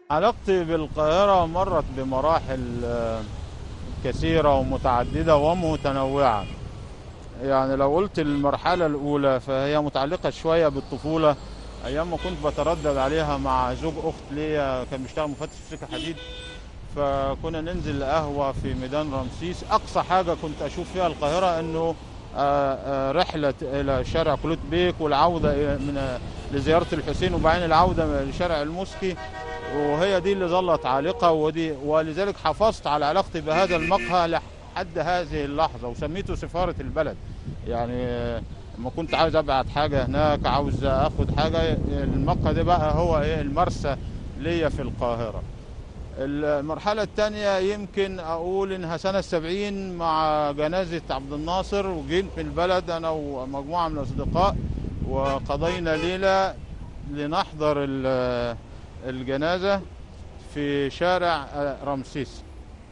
علاقتي بالقاهرة مرت بمراحل آه، كثيرة ومتعددة ومتنوعة يعني لو قلت المرحلة الأولى فهي متعلقة شوية بالطفولة أيام ما كنت بتردد عليها مع زوج أخت ليا كان بيشتغل مفتش في سكة حديد فكنا ننزل قهوة في ميدان رمسيس أقصى حاجة كنت أشوف فيها القاهرة إنه آه، آه، رحلة إلى شارع كلوت بيك والعودة إلى- من لزيارة الحسين وبعدين العودة لشارع المسكي وهي دي اللي ظلت عالقة ودي ولذلك حافظت على علاقتي بهذا المقهى لحد هذه اللحظة وسميته سفارة البلد يعني آه، لما كنت عاوز ابعت حاجة هناك عاوز اخد حاجة المقهى ده بقى هو ايه المرسى ليا في القاهرة المرحلة الثانية يمكن أقول إنها سنة السبعين مع جنازة عبد الناصر وجيت من البلد أنا ومجموعة من الأصدقاء وقضينا ليلة لنحضر ال- الجنازة في شارع آه، رمسيس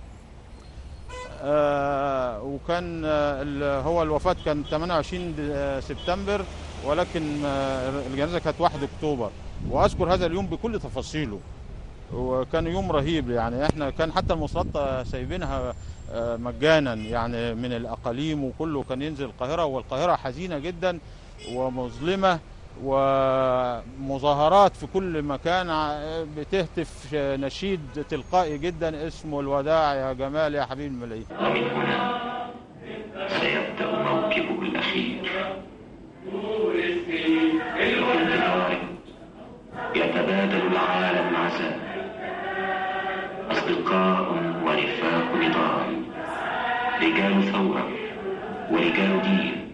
آه، وكان آه، ال- هو الوفاة كان 28 د- سبتمبر ولكن آه، الجنازة كانت 1 أكتوبر وأذكر هذا اليوم بكل تفاصيله وكان يوم رهيب يعني احنا كان حتى المواصلات سايبينها آه، مجانا يعني من الاقاليم وكله كان ينزل القاهره والقاهره حزينه جدا ومظلمه ومظاهرات في كل مكان ع- بتهتف نشيد تلقائي جدا اسمه الوداع يا جمال يا حبيب الملايين ومن هنا سيبدأ موكبه الأخير في انتظار يتبادل العالم العزاء أصدقاء ورفاق نضال رجال ثورة ورجال دين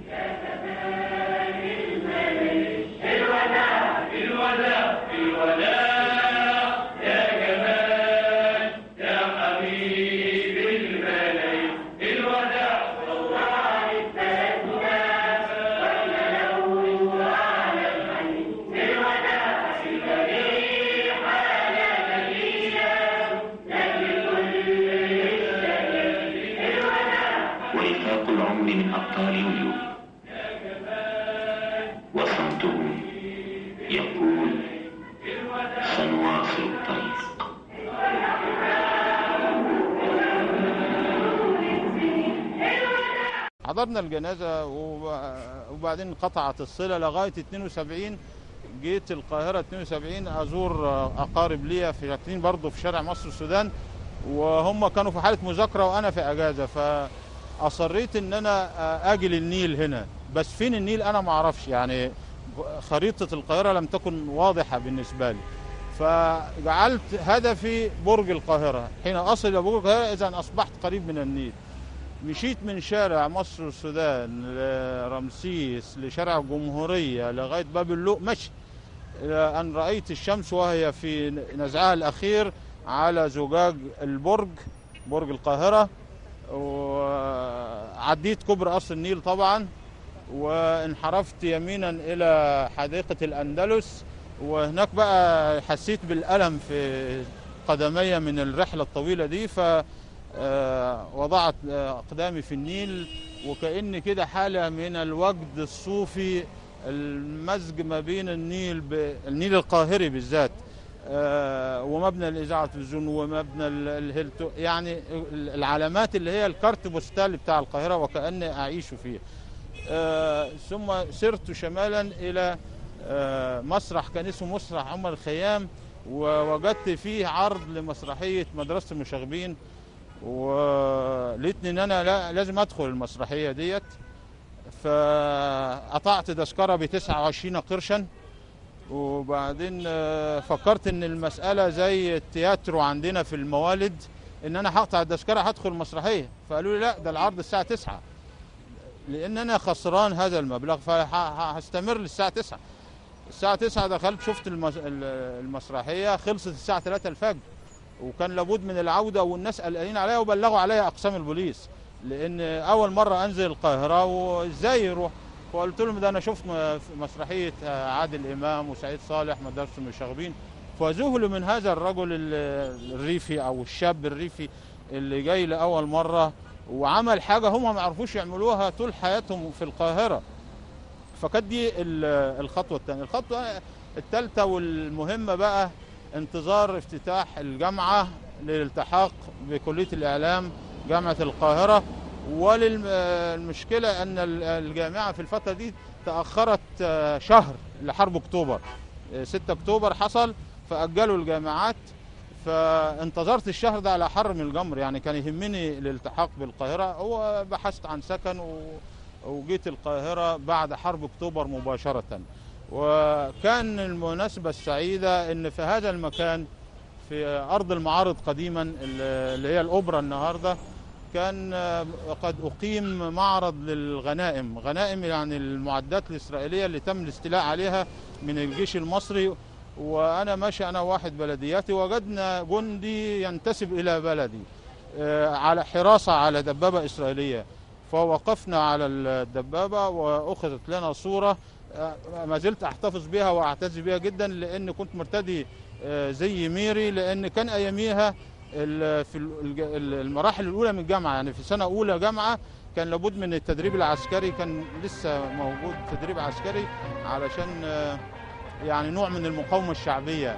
ورفاق العمر من أبطال يوليو وصمتهم يقول سنواصل الطريق حضرنا الجنازة وب- وبعدين قطعت الصلة لغاية 72 جيت القاهرة 72 أزور أقارب ليا في ساكنين برضه في شارع مصر السودان وهم كانوا في حالة مذاكرة وأنا في أجازة فأصريت إن أنا أجي للنيل هنا بس فين النيل أنا ما أعرفش يعني خريطة القاهرة لم تكن واضحة بالنسبة لي فجعلت هدفي برج القاهرة حين أصل إلى برج القاهرة إذا أصبحت قريب من النيل مشيت من شارع مصر السودان لرمسيس لشارع الجمهورية لغاية باب اللوق مشي إلى أن رأيت الشمس وهي في نزعها الأخير على زجاج البرج برج القاهرة وعديت كوبري قصر النيل طبعا وانحرفت يمينا إلى حديقة الأندلس وهناك بقى حسيت بالألم في قدمي من الرحلة الطويلة دي ف آه، وضعت آه، أقدامي في النيل وكأن كده حالة من الوجد الصوفي المزج ما بين النيل ب... النيل القاهري بالذات آه، ومبنى الإذاعة والتلفزيون ومبنى ال- الهيلتو يعني العلامات اللي هي الكارت بوستال بتاع القاهرة وكأني أعيش فيه آه، ثم سرت شمالا إلى آه، مسرح كان اسمه مسرح عمر الخيام ووجدت فيه عرض لمسرحية مدرسة المشاغبين ولقيتني ان انا لا لازم ادخل المسرحيه ديت فقطعت تذكره ب 29 قرشا وبعدين آه، فكرت ان المساله زي التياترو عندنا في الموالد ان انا هقطع التذكره هدخل المسرحيه فقالوا لي لا ده العرض الساعه 9 لان انا خسران هذا المبلغ فهستمر للساعه 9 الساعه 9 دخلت شفت المس- ال- المسرحيه خلصت الساعه 3 الفجر وكان لابد من العوده والناس قلقانين عليا وبلغوا عليا اقسام البوليس لان اول مره انزل القاهره وازاي يروح فقلت لهم ده انا شفت م- في مسرحيه عادل امام وسعيد صالح مدرسه المشاغبين فذهلوا من هذا الرجل ال- الريفي او الشاب الريفي اللي جاي لاول مره وعمل حاجه هم ما يعرفوش يعملوها طول حياتهم في القاهره فكانت دي ال- الخطوه الثانيه الخطوه الثالثه والمهمه بقى انتظار افتتاح الجامعة للالتحاق بكلية الإعلام جامعة القاهرة وللمشكلة أن ال- الجامعة في الفترة دي تأخرت آه، شهر لحرب أكتوبر آه، 6 أكتوبر حصل فأجلوا الجامعات فانتظرت الشهر ده على حر من الجمر يعني كان يهمني الالتحاق بالقاهرة هو بحثت عن سكن و... وجيت القاهرة بعد حرب أكتوبر مباشرة وكان المناسبة السعيدة أن في هذا المكان في أرض المعارض قديما اللي هي الأوبرا النهاردة كان آه، قد أقيم معرض للغنائم غنائم يعني المعدات الإسرائيلية اللي تم الاستيلاء عليها من الجيش المصري وأنا ماشي أنا واحد بلدياتي وجدنا جندي ينتسب إلى بلدي آه، على حراسة على دبابة إسرائيلية فوقفنا على الدبابة وأخذت لنا صورة آه، ما زلت أحتفظ بها وأعتز بها جدا لأن كنت مرتدي آه، زي ميري لأن كان أياميها ال- في الج- المراحل الأولى من الجامعة يعني في سنة أولى جامعة كان لابد من التدريب العسكري كان لسه موجود تدريب عسكري علشان آه، يعني نوع من المقاومة الشعبية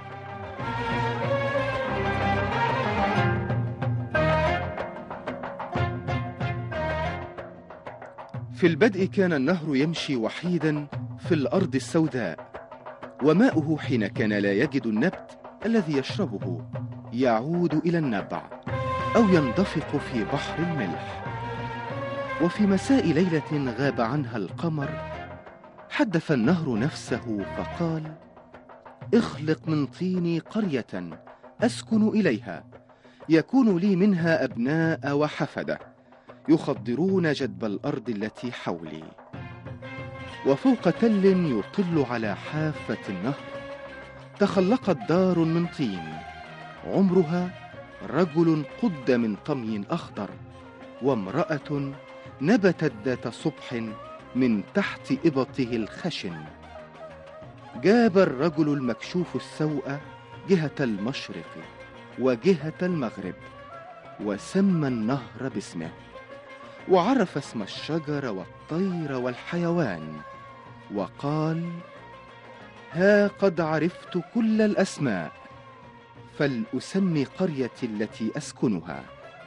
في البدء كان النهر يمشي وحيدا في الأرض السوداء وماؤه حين كان لا يجد النبت الذي يشربه يعود إلى النبع أو يندفق في بحر الملح وفي مساء ليلة غاب عنها القمر حدث النهر نفسه فقال اخلق من طيني قرية أسكن إليها يكون لي منها أبناء وحفدة يخضرون جدب الأرض التي حولي وفوق تل يطل على حافة النهر تخلقت دار من طين عمرها رجل قد من طمي أخضر وامرأة نبتت ذات صبح من تحت إبطه الخشن جاب الرجل المكشوف السوء جهة المشرق وجهة المغرب وسمى النهر باسمه وعرف اسم الشجر والطير والحيوان وقال ها قد عرفت كل الاسماء فلاسمي قريتي التي اسكنها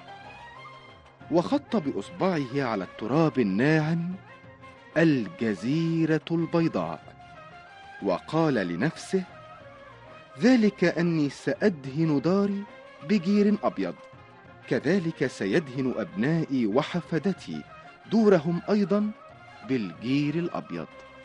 وخط باصبعه على التراب الناعم الجزيره البيضاء وقال لنفسه ذلك اني سادهن داري بجير ابيض كذلك سيدهن ابنائي وحفدتي دورهم ايضا بالجير الابيض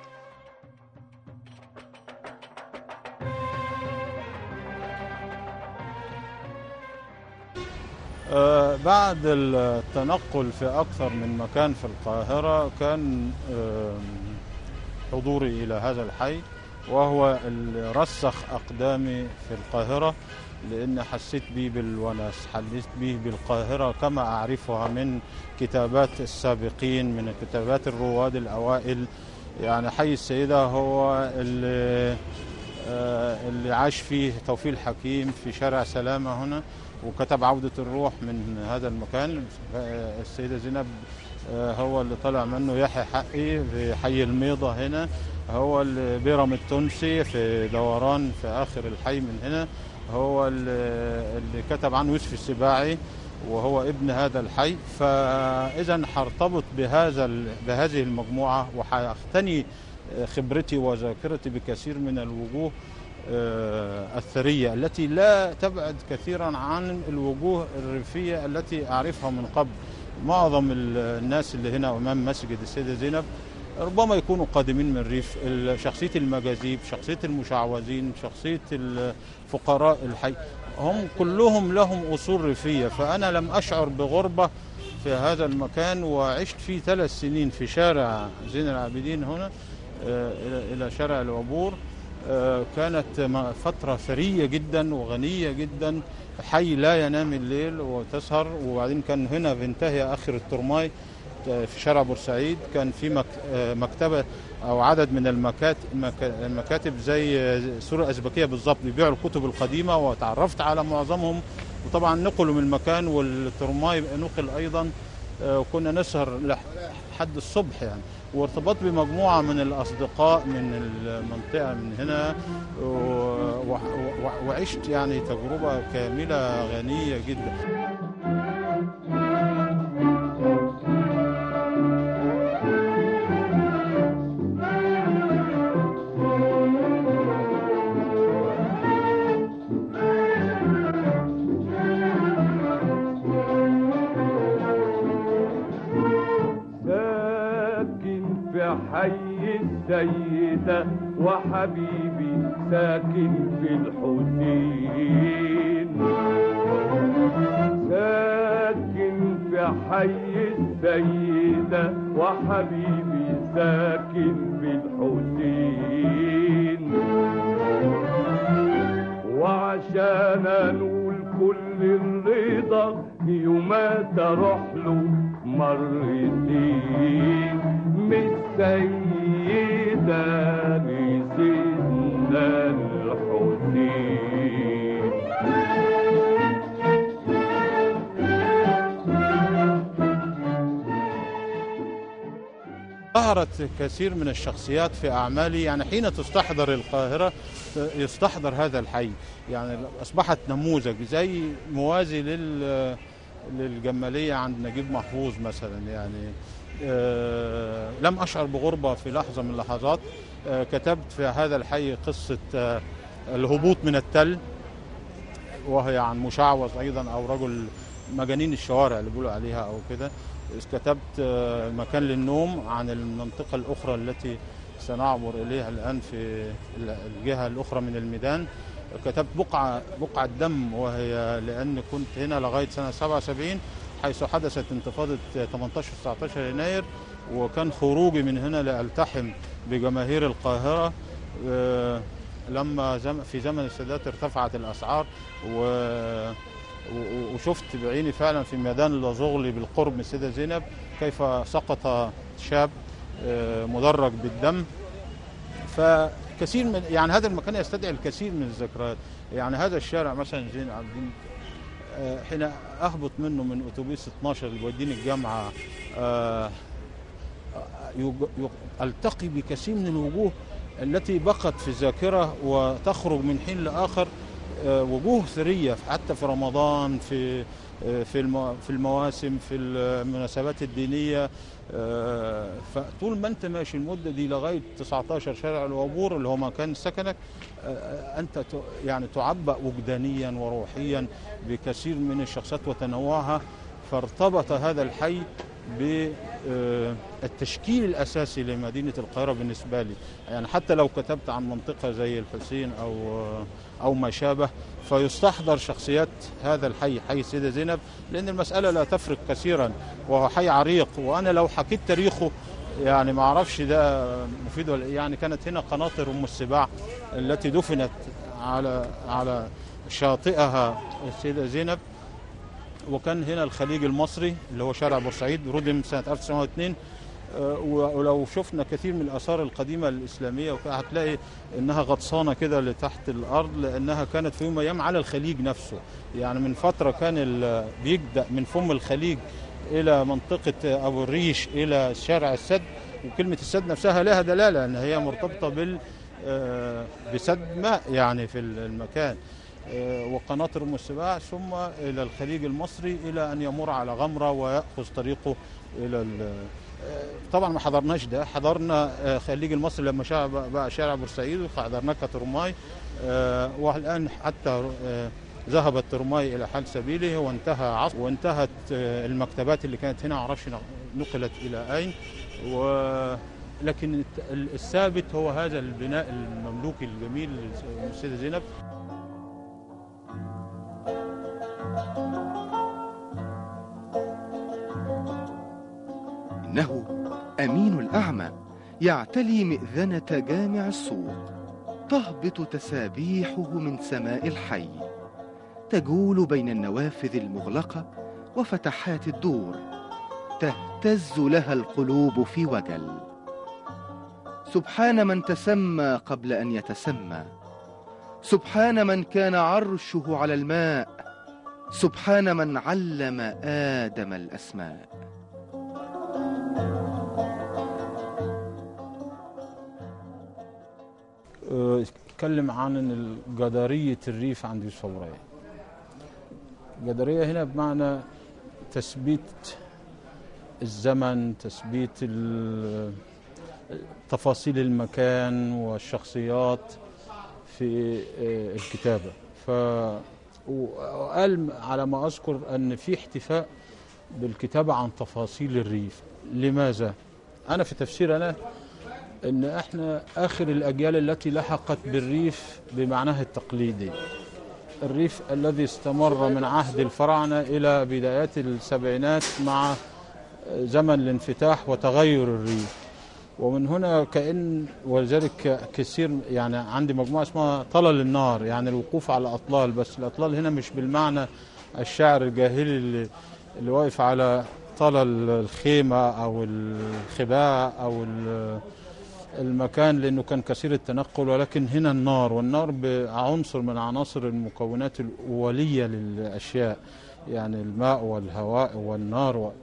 آه، بعد التنقل في أكثر من مكان في القاهرة كان آم، حضوري إلى هذا الحي وهو اللي رسخ أقدامي في القاهرة لأن حسيت بيه بالونس حسيت بيه بالقاهرة كما أعرفها من كتابات السابقين من كتابات الرواد الأوائل يعني حي السيدة هو اللي آه، اللي عاش فيه توفيق الحكيم في شارع سلامة هنا وكتب عودة الروح من هذا المكان آه، السيدة زينب آه، هو اللي طلع منه يحيى حقي في حي الميضة هنا هو اللي بيرم التونسي في دوران في آخر الحي من هنا هو اللي اللي كتب عنه يوسف السباعي وهو ابن هذا الحي فإذا هرتبط بهذا ال- بهذه المجموعة وهختني خبرتي وذاكرتي بكثير من الوجوه آه، الثرية التي لا تبعد كثيرا عن الوجوه الريفية التي أعرفها من قبل معظم ال- الناس اللي هنا أمام مسجد السيدة زينب ربما يكونوا قادمين من الريف ال- شخصية المجاذيب شخصية المشعوذين شخصية الفقراء الحي هم كلهم لهم أصول ريفية فأنا لم أشعر بغربة في هذا المكان وعشت فيه ثلاث سنين في شارع زين العابدين هنا آه، إلى إلى شارع العبور آه، كانت م- فترة ثرية جدا وغنية جدا حي لا ينام الليل وتسهر وبعدين كان هنا بينتهي آخر الترماي آه، في شارع بورسعيد كان في مك- آه، مكتبة أو عدد من المكات- المك- المكاتب زي آه، سور أزبكية بالظبط بيبيعوا الكتب القديمة وتعرفت على معظمهم وطبعا نقلوا من المكان والترماي نقل أيضا آه، وكنا نسهر لحد الصبح يعني وارتباط بمجموعة من الأصدقاء من المنطقة من هنا و- و- و- وعشت يعني تجربة كاملة غنية جدا ساكن في حي السيدة وحبيبي ساكن في الحسين ساكن في حي السيدة وحبيبي ساكن في الحسين وعشان انول كل الرضا يومات اروح له مرتين من السيدة لسيدنا الحسين ظهرت كثير من الشخصيات في أعمالي يعني حين تستحضر القاهرة يستحضر هذا الحي يعني أصبحت نموذج زي موازي لل للجمالية عند نجيب محفوظ مثلا يعني آه، لم أشعر بغربة في لحظة من اللحظات آه، كتبت في هذا الحي قصة آه، الهبوط من التل وهي عن مشعوذ أيضا أو رجل مجانين الشوارع اللي بيقولوا عليها أو كده كتبت آه، مكان للنوم عن المنطقة الأخرى التي سنعبر إليها الآن في الجهة الأخرى من الميدان كتبت بقعة بقعة دم وهي لأن كنت هنا لغاية سنة 77 حيث حدثت انتفاضة 18 19 يناير وكان خروجي من هنا لألتحم بجماهير القاهرة آه، لما زم في زمن السادات ارتفعت الأسعار و و- وشفت بعيني فعلا في ميدان لازغلي بالقرب من السيده زينب كيف سقط شاب آه، مدرج بالدم فكثير من يعني هذا المكان يستدعي الكثير من الذكريات يعني هذا الشارع مثلا زين عابدين آه، حين اهبط منه من اتوبيس 12 اللي بيوديني الجامعه آه، يج- يج- التقي بكثير من الوجوه التي بقت في الذاكره وتخرج من حين لاخر آه، وجوه ثريه حتى في رمضان في آه، في المو- في المواسم في المناسبات الدينيه آه، فطول ما انت ماشي المده دي لغايه 19 شارع العبور اللي هو مكان سكنك آه، انت ت- يعني تعبأ وجدانيا وروحيا بكثير من الشخصيات وتنوعها فارتبط هذا الحي بالتشكيل الاساسي لمدينه القاهره بالنسبه لي يعني حتى لو كتبت عن منطقه زي الحسين او او ما شابه فيستحضر شخصيات هذا الحي حي السيده زينب لان المساله لا تفرق كثيرا وهو حي عريق وانا لو حكيت تاريخه يعني ما اعرفش ده مفيد ولا إيه. يعني كانت هنا قناطر ام السباع التي دفنت على على شاطئها السيده زينب وكان هنا الخليج المصري اللي هو شارع بورسعيد ردم سنه 1902 آه، ولو شفنا كثير من الاثار القديمه الاسلاميه وكده هتلاقي انها غطسانه كده لتحت الارض لانها كانت في يوم من الايام على الخليج نفسه يعني من فتره كان ال- بيبدا من فم الخليج الى منطقه ابو الريش الى شارع السد وكلمه السد نفسها لها دلاله ان هي مرتبطه بال آه، بسد ماء يعني في المكان آه، وقناطر ام السباع ثم الى الخليج المصري الى ان يمر على غمره وياخذ طريقه الى ال- آه، طبعا ما حضرناش ده حضرنا آه، خليج المصري لما شا- بقى شارع بورسعيد وحضرناه كترماي آه، والان حتى آه، ذهبت ترماي الى حال سبيله وانتهى عصر وانتهت آه، المكتبات اللي كانت هنا معرفش نقلت الى اين و لكن الت- الثابت هو هذا البناء المملوكي الجميل للسيده زينب إنه أمين الأعمى يعتلي مئذنة جامع السوق تهبط تسابيحه من سماء الحي تجول بين النوافذ المغلقة وفتحات الدور تهتز لها القلوب في وجل سبحان من تسمى قبل أن يتسمى سبحان من كان عرشه على الماء سبحان من علم آدم الأسماء آه، اتكلم عن إن جدارية الريف عند يوسف أبو ريان جدارية هنا بمعنى تثبيت الزمن تثبيت ال- تفاصيل المكان والشخصيات في آه، الكتابة ف وقال على ما أذكر أن في احتفاء بالكتابة عن تفاصيل الريف لماذا؟ أنا في تفسير أنا أن إحنا آخر الأجيال التي لحقت بالريف بمعناه التقليدي الريف الذي استمر من عهد الفراعنة إلى بدايات السبعينات مع زمن الانفتاح وتغير الريف ومن هنا كأن ولذلك كثير يعني عندي مجموعة اسمها طلل النار يعني الوقوف على أطلال بس الأطلال هنا مش بالمعنى الشاعر الجاهلي اللي, اللي واقف على طلل الخيمة أو الخباء أو ال- المكان لأنه كان كثير التنقل ولكن هنا النار والنار بعنصر من عناصر المكونات الأولية للأشياء يعني الماء والهواء والنار و...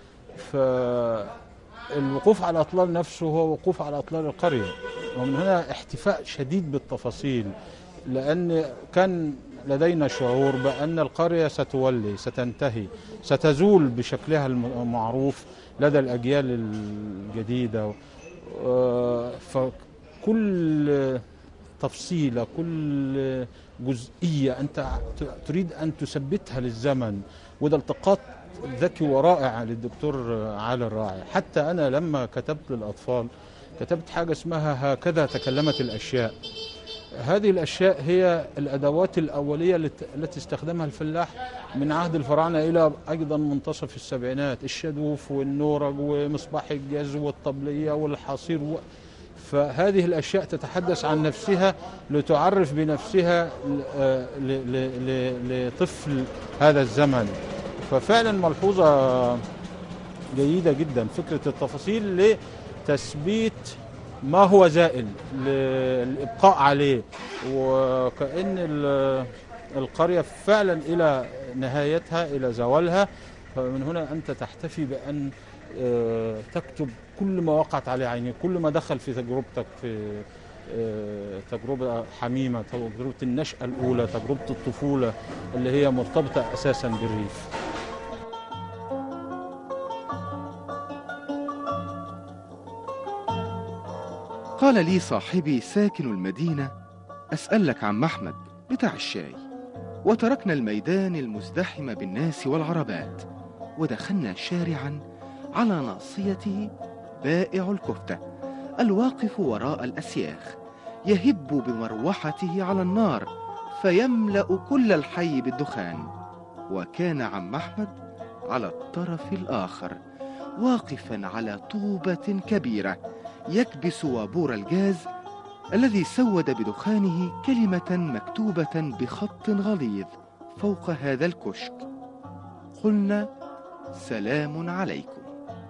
فالوقوف على الأطلال نفسه هو وقوف على أطلال القرية ومن هنا احتفاء شديد بالتفاصيل لأن كان لدينا شعور بأن القرية ستولي ستنتهي ستزول بشكلها المعروف لدى الأجيال الجديدة آه، فكل تفصيلة كل جزئية أنت ت- تريد أن تثبتها للزمن وده التقاط ذكي ورائع للدكتور علي الراعي حتى أنا لما كتبت للأطفال كتبت حاجة اسمها هكذا تكلمت الأشياء هذه الأشياء هي الأدوات الأولية الت- التي استخدمها الفلاح من عهد الفراعنة إلى أيضا منتصف السبعينات الشدوف والنورج ومصباح الجاز والطبلية والحصير و... فهذه الأشياء تتحدث عن نفسها لتعرف بنفسها ل- آه، ل- ل- ل- لطفل هذا الزمن ففعلا ملحوظة جيدة جدا فكرة التفاصيل لتثبيت ما هو زائل للإبقاء عليه وكأن ال- القرية فعلا إلى نهايتها إلى زوالها فمن هنا أنت تحتفي بأن آه، تكتب كل ما وقعت عليه عينيك كل ما دخل في تجربتك في آه، تجربة حميمة تجربة النشأة الأولى تجربة الطفولة اللي هي مرتبطة أساسا بالريف قال لي صاحبي ساكن المدينة أسألك عم أحمد بتاع الشاي وتركنا الميدان المزدحم بالناس والعربات ودخلنا شارعا على ناصيته بائع الكفتة الواقف وراء الأسياخ يهب بمروحته على النار فيملأ كل الحي بالدخان وكان عم أحمد على الطرف الآخر واقفا على طوبة كبيرة يكبس وابور الجاز الذي سود بدخانه كلمة مكتوبة بخط غليظ فوق هذا الكشك قلنا سلام عليكم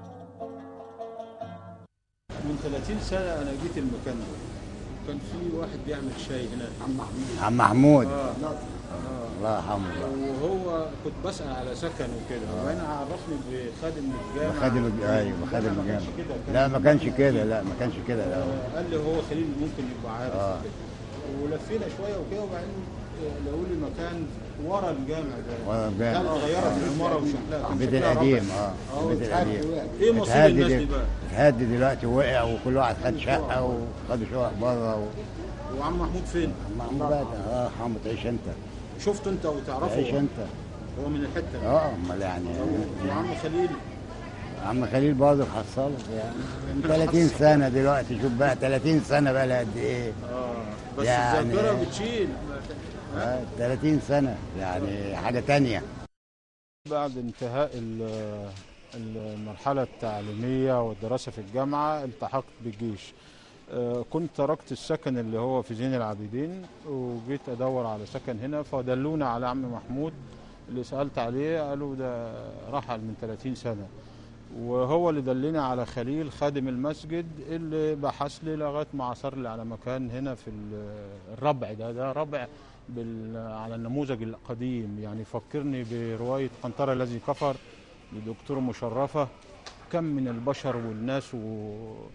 من 30 سنة أنا جيت المكان ده كان في واحد بيعمل شاي هنا عم محمود آه. الله يرحمه وهو كنت بسأل على سكن وكده وبعدين عرفني بخادم الجامعة خادم الج- ايوه خادم ما كانش الجامع كده، كان- لا ما كانش كده لا ما كانش كده لا آه، قال لي هو خليل ممكن يبقى عارف آه. وكده. ولفينا شويه وكده وبعدين لقوا لي مكان ورا الجامع ده ورا الجامع. كان اتغيرت العماره وشكلها كان البيت شكلها القديم رائع. اه اه البيت القديم ايه مصير اتهد الناس دي دل- بقى؟ اتهد دلوقتي ووقع وكل واحد خد شقه وخد شقق بره و... وعم محمود فين؟ محمود بقى الله يرحمه تعيش انت شفته انت وتعرفه تعيش انت هو من الحته دي اه امال يعني وعم خليل عم خليل برضه حصله يعني من 30 سنه دلوقتي شوف بقى 30 سنه بقى لها قد ايه اه بس يعني- الذاكره بتشيل آه 30 سنه يعني حاجه تانية بعد انتهاء ال- المرحلة التعليمية والدراسة في الجامعة التحقت بالجيش آه، كنت تركت السكن اللي هو في زين العابدين وجيت أدور على سكن هنا فدلونا على عم محمود اللي سألت عليه قالوا ده رحل من 30 سنة وهو اللي دلني على خليل خادم المسجد اللي بحث لي لغايه ما عثر لي على مكان هنا في ال- الربع ده ده ربع بال على النموذج القديم يعني فكرني بروايه قنطرة الذي كفر لدكتور مشرفه كم من البشر والناس و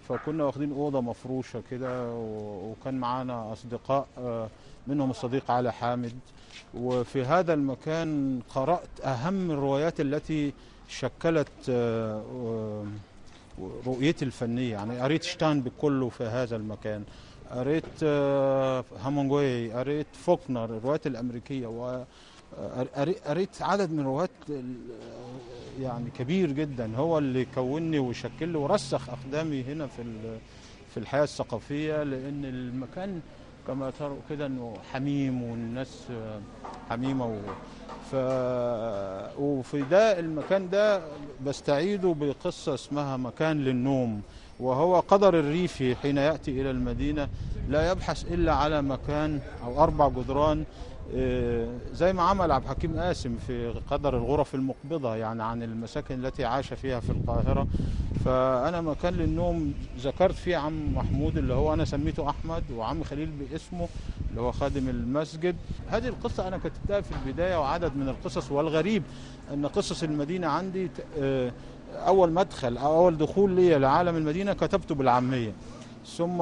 فكنا واخدين أوضة مفروشة كده و- وكان معانا أصدقاء آه، منهم الصديق علي حامد وفي هذا المكان قرأت أهم الروايات التي شكلت آه، آه، رؤيتي الفنية يعني قريت شتاينبك كله في هذا المكان قريت آه، هامونجوي قريت فوكنر الروايات الأمريكية و قريت- قريت عدد من الروايات ال- يعني كبير جدا هو اللي كونني وشكل لي ورسخ أقدامي هنا في ال- في الحياة الثقافية لأن المكان كما تروا كده انه حميم والناس آه، حميمه و ف وفي ده المكان ده بستعيده بقصه اسمها مكان للنوم وهو قدر الريفي حين ياتي الى المدينه لا يبحث الا على مكان او اربع جدران آه، زي ما عمل عبد الحكيم قاسم في قدر الغرف المقبضه يعني عن المساكن التي عاش فيها في القاهره فانا مكان للنوم ذكرت فيه عم محمود اللي هو انا سميته احمد وعم خليل باسمه اللي هو خادم المسجد هذه القصه انا كتبتها في البدايه وعدد من القصص والغريب ان قصص المدينه عندي ت- آه، اول مدخل او اول دخول لي لعالم المدينه كتبته بالعاميه ثم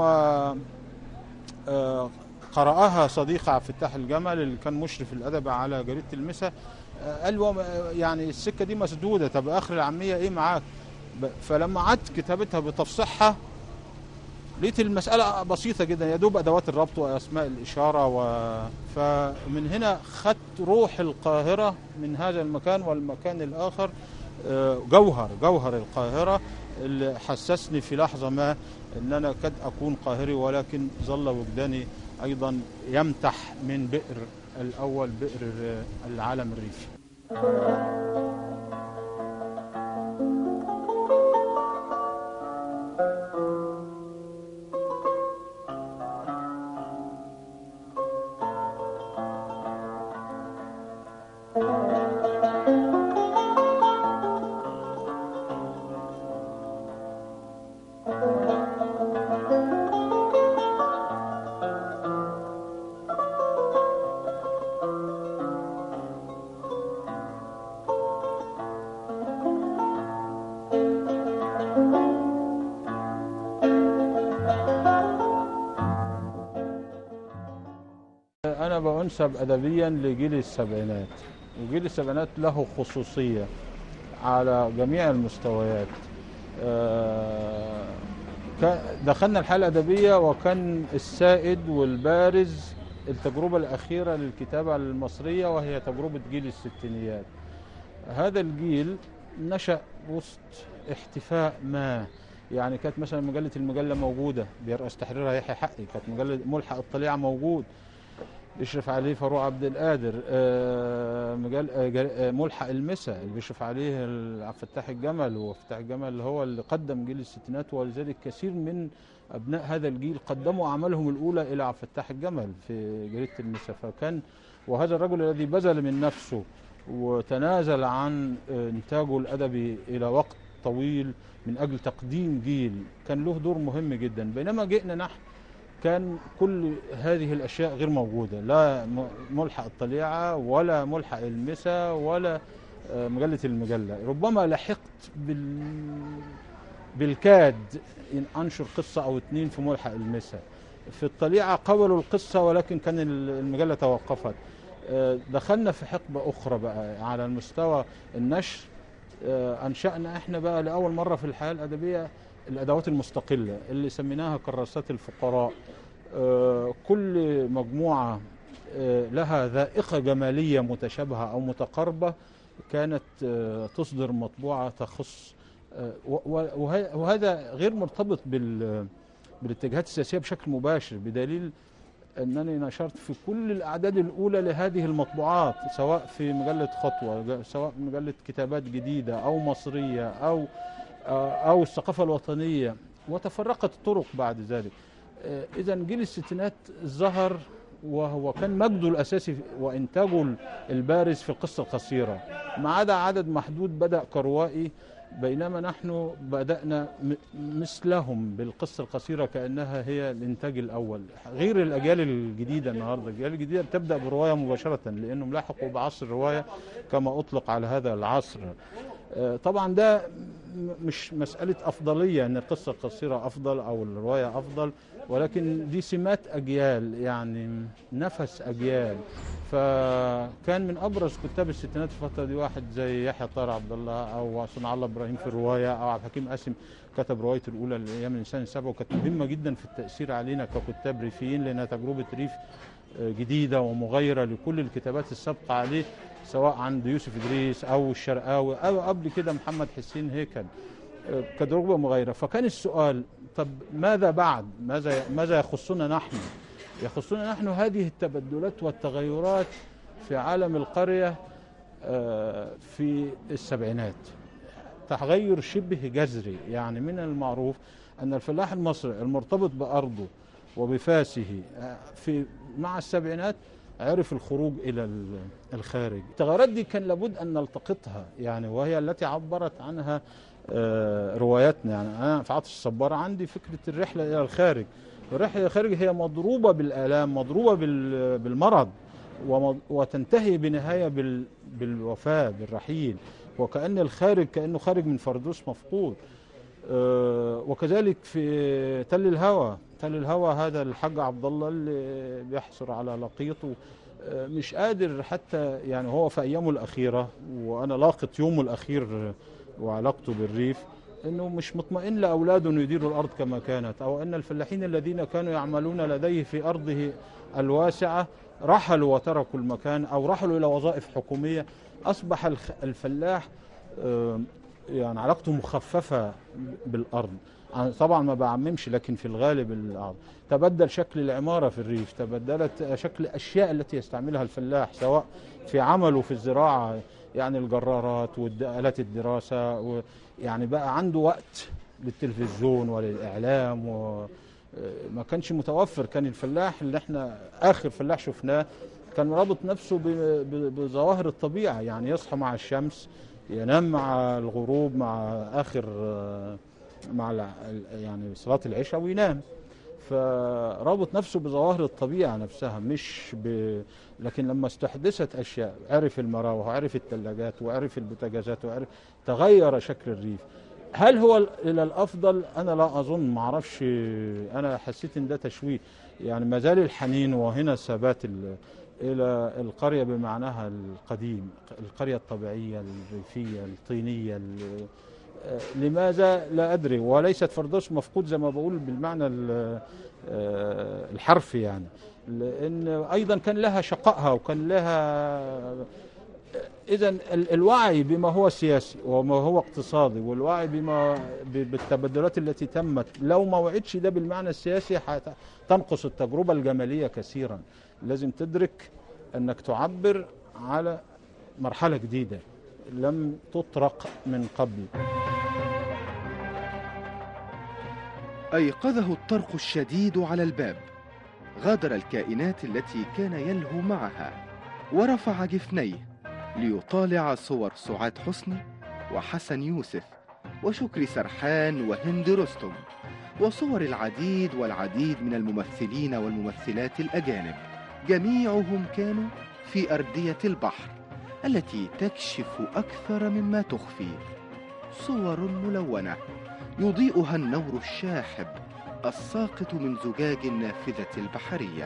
آه، قرأها صديق عبد الفتاح الجمل اللي كان مشرف الأدب على جريدة المسا آه، قال له يعني السكة دي مسدودة طب آخر العامية إيه معاك ب- فلما قعدت كتابتها بتفصيحها لقيت المسألة بسيطة جدا يا دوب أدوات الربط وأسماء الإشارة و... فمن هنا خدت روح القاهرة من هذا المكان والمكان الآخر آه، جوهر جوهر القاهرة اللي حسسني في لحظة ما أن أنا قد أكون قاهري ولكن ظل وجداني أيضا يمتح من بئر الأول بئر آه، العالم الريفي أنا بأنسب أدبيا لجيل السبعينات وجيل السبعينات له خصوصية على جميع المستويات آه، كا- دخلنا الحالة الأدبية وكان السائد والبارز التجربة الأخيرة للكتابة المصرية وهي تجربة جيل الستينيات هذا الجيل نشأ وسط احتفاء ما يعني كانت مثلا مجلة المجلة موجودة بيرأس تحريرها يحيى حقي كانت مجلة ملحق الطليعة موجود بيشرف عليه فاروق عبد القادر آه، مجال آه، جل- آه، ملحق المسا اللي بيشرف عليه ال- عبد الفتاح الجمل وفتاح الجمل هو اللي قدم جيل الستينات ولذلك كثير من ابناء هذا الجيل قدموا اعمالهم الاولى الى عبد الفتاح الجمل في جريده المسا فكان وهذا الرجل الذي بذل من نفسه وتنازل عن آه، انتاجه الادبي الى وقت طويل من اجل تقديم جيل كان له دور مهم جدا بينما جئنا نحن كان كل هذه الاشياء غير موجوده لا م- ملحق الطليعه ولا ملحق المسا ولا آه، مجله المجله ربما لحقت بال بالكاد ان انشر قصه او اتنين في ملحق المسا في الطليعه قبلوا القصه ولكن كان ال- المجله توقفت آه، دخلنا في حقبه اخرى بقى على المستوى النشر آه، انشانا احنا بقى لاول مره في الحياه الادبيه الادوات المستقله اللي سميناها كراسات الفقراء آه، كل مجموعه آه، لها ذائقه جماليه متشابهه او متقاربه كانت آه، تصدر مطبوعه تخص آه، و- و- وه- وهذا غير مرتبط بال بالاتجاهات السياسيه بشكل مباشر بدليل انني نشرت في كل الاعداد الاولى لهذه المطبوعات سواء في مجله خطوه ج- سواء في مجله كتابات جديده او مصريه او او الثقافه الوطنيه وتفرقت الطرق بعد ذلك اذا جيل الستينات ظهر وهو كان مجده الاساسي وانتاجه البارز في القصه القصيره ما عدا عدد محدود بدا كروائي بينما نحن بدانا م- مثلهم بالقصه القصيره كانها هي الانتاج الاول غير الاجيال الجديده النهارده الاجيال الجديده بتبدا بروايه مباشره لانهم لحقوا بعصر الروايه كما اطلق على هذا العصر آه، طبعا ده م- مش مساله افضليه ان القصه القصيره افضل او الروايه افضل ولكن دي سمات اجيال يعني نفس اجيال فكان من ابرز كتاب الستينات في الفتره دي واحد زي يحيى طاهر عبد الله او صنع الله ابراهيم في الروايه او عبد الحكيم قاسم كتب روايته الاولى لايام الانسان السبع وكانت مهمه جدا في التاثير علينا ككتاب ريفيين لانها تجربه ريف آه، جديده ومغايره لكل الكتابات السابقه عليه سواء عند يوسف ادريس او الشرقاوي او قبل كده محمد حسين هيكل آه، كتجربه مغايره فكان السؤال طب ماذا بعد ماذا ماذا يخصنا نحن يخصنا نحن هذه التبدلات والتغيرات في عالم القريه آه، في السبعينات تغير شبه جذري يعني من المعروف أن الفلاح المصري المرتبط بأرضه وبفاسه آه، في مع السبعينات عرف الخروج إلى ال- الخارج التغيرات دي كان لابد أن نلتقطها يعني وهي التي عبرت عنها آه، رواياتنا يعني أنا في عطش الصبارة عندي فكرة الرحلة إلى الخارج الرحلة إلى الخارج هي مضروبة بالآلام مضروبة بال- بالمرض ومض- وتنتهي بنهاية بال- بالوفاة بالرحيل وكأن الخارج كأنه خارج من فردوس مفقود آه، وكذلك في تل الهوى تل الهوى هذا الحاج عبد الله اللي بيحصر على لقيطه آه، مش قادر حتى يعني هو في ايامه الاخيره وانا لاقط يومه الاخير وعلاقته بالريف انه مش مطمئن لاولاده انه يديروا الارض كما كانت او ان الفلاحين الذين كانوا يعملون لديه في ارضه الواسعه رحلوا وتركوا المكان او رحلوا الى وظائف حكوميه اصبح الخ- الفلاح آه، يعني علاقته مخففه بالارض أنا طبعا ما بعممش لكن في الغالب الأرض تبدل شكل العماره في الريف تبدلت شكل الاشياء التي يستعملها الفلاح سواء في عمله في الزراعه يعني الجرارات والآلات الدراسه و يعني بقى عنده وقت للتلفزيون وللاعلام و ما كانش متوفر كان الفلاح اللي احنا اخر فلاح شفناه كان رابط نفسه ب- ب- بظواهر الطبيعه يعني يصحى مع الشمس ينام مع الغروب مع اخر آه، مع الع- يعني صلاه العشاء وينام فرابط نفسه بظواهر الطبيعه نفسها مش ب... لكن لما استحدثت اشياء عرف المراوح وعرف الثلاجات وعرف البوتاجازات وعرف تغير شكل الريف هل هو ال- الى الافضل انا لا اظن ما اعرفش انا حسيت ان ده تشويه يعني ما زال الحنين وهنا ثبات ال- الى القريه بمعناها القديم القريه الطبيعيه الريفيه الطينيه ال- آه، لماذا لا ادري وليست فردوس مفقود زي ما بقول بالمعنى ال- آه، الحرفي يعني لان ايضا كان لها شقائها وكان لها اذا الوعي بما هو سياسي وما هو اقتصادي والوعي بما ب- بالتبدلات التي تمت لو ما وعدش ده بالمعنى السياسي حت- تنقص التجربه الجماليه كثيرا لازم تدرك انك تعبر على مرحله جديده لم تطرق من قبل أيقظه الطرق الشديد على الباب غادر الكائنات التي كان يلهو معها ورفع جفنيه ليطالع صور سعاد حسني وحسن يوسف وشكري سرحان وهند رستم وصور العديد والعديد من الممثلين والممثلات الأجانب جميعهم كانوا في أردية البحر التي تكشف أكثر مما تخفي صور ملونة يضيئها النور الشاحب الساقط من زجاج النافذة البحرية